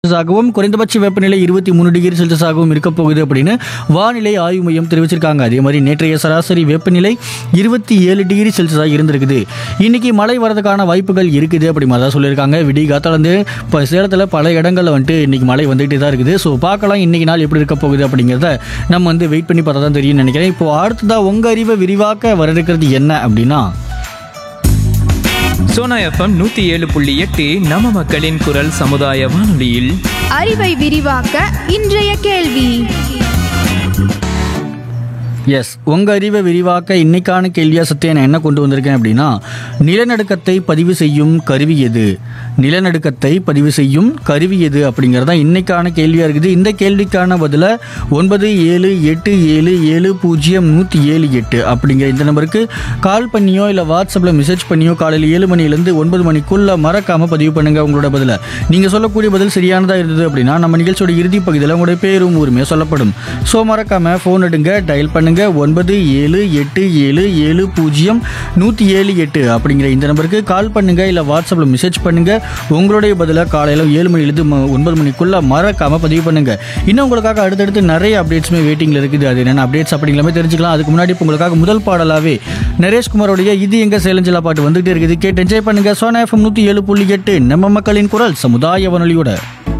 ஆகவும் குறைந்தபட்ச வெப்பநிலை இருபத்தி மூணு டிகிரி செல்சியஸாகவும் இருக்க போகுது அப்படின்னு வானிலை ஆய்வு மையம் தெரிவிச்சிருக்காங்க அதே மாதிரி நேற்றைய சராசரி வெப்பநிலை இருபத்தி ஏழு டிகிரி செல்சியஸாக இருந்திருக்குது இன்னைக்கு மழை வரதுக்கான வாய்ப்புகள் இருக்குது அப்படி மாதிரி தான் சொல்லியிருக்காங்க விடி காத்தாலேருந்து இப்போ சேலத்தில் பல இடங்களில் வந்துட்டு இன்னைக்கு மழை வந்துகிட்டே தான் இருக்குது ஸோ பார்க்கலாம் இன்னைக்கு நாள் எப்படி இருக்க போகுது அப்படிங்கிறத நம்ம வந்து வெயிட் பண்ணி பார்த்தா தான் தெரியும்னு நினைக்கிறேன் இப்போ அடுத்ததாக உங்கள் அறிவை விரிவாக்க வர இருக்கிறது என்ன அப்படின்னா சோனா எஃப்எம் நூத்தி ஏழு புள்ளி எட்டு நம்ம மக்களின் குரல் சமுதாய வானொலியில் அறிவை விரிவாக்க இன்றைய கேள்வி எஸ் உங்கள் அறிவை விரிவாக்க இன்னைக்கான கேள்வியாக சத்தியம் நான் என்ன கொண்டு வந்திருக்கேன் அப்படின்னா நிலநடுக்கத்தை பதிவு செய்யும் கருவி எது நிலநடுக்கத்தை பதிவு செய்யும் கருவி எது அப்படிங்கிறதா இன்னைக்கான கேள்வியாக இருக்குது இந்த கேள்விக்கான பதிலை ஒன்பது ஏழு எட்டு ஏழு ஏழு பூஜ்ஜியம் நூற்றி ஏழு எட்டு அப்படிங்கிற இந்த நம்பருக்கு கால் பண்ணியோ இல்லை வாட்ஸ்அப்பில் மெசேஜ் பண்ணியோ காலையில் ஏழு மணிலேருந்து ஒன்பது மணிக்குள்ளே மறக்காமல் பதிவு பண்ணுங்கள் உங்களோட பதிலை நீங்கள் சொல்லக்கூடிய பதில் சரியானதாக இருந்தது அப்படின்னா நம்ம நிகழ்ச்சியோட இறுதி பகுதியில் உங்களுடைய பேரும் ஊருமே சொல்லப்படும் ஸோ மறக்காமல் ஃபோன் எடுங்க டயல் பண்ணுங்க ஒன்பது ஏழு எட்டு ஏழு ஏழு பூஜ்ஜியம் நூற்றி ஏழு எட்டு அப்படிங்கிற இந்த நம்பருக்கு கால் பண்ணுங்க இல்லை வாட்ஸ்அப்பில் மெசேஜ் பண்ணுங்க உங்களுடைய பதிலாக காலையில் ஏழு மணிலேருந்து ம- ஒன்பது மணிக்குள்ள மறக்காமல் பதிவு பண்ணுங்க இன்னும் உங்களுக்காக அடுத்தடுத்து நிறைய அப்டேட்ஸுமே வெயிட்டிங்கில் இருக்குது அது என்னென்ன அப்டேட்ஸ் அப்படிங்கிற மாதிரி தெரிஞ்சுக்கலாம் அதுக்கு முன்னாடி இப்போ உங்களுக்காக முதல் பாடலாவே நரேஷ்குமாரோடைய இது எங்க சேலஞ்சிலா பாட்டு வந்துகிட்டே இருக்குது கேட்டு என்ஜாய் பண்ணுங்க சோனா எஃப்எம் நூற்றி ஏழு புள்ளி எட்டு நம்ம மக்களின் குரல் சமுதாய வானொலியோட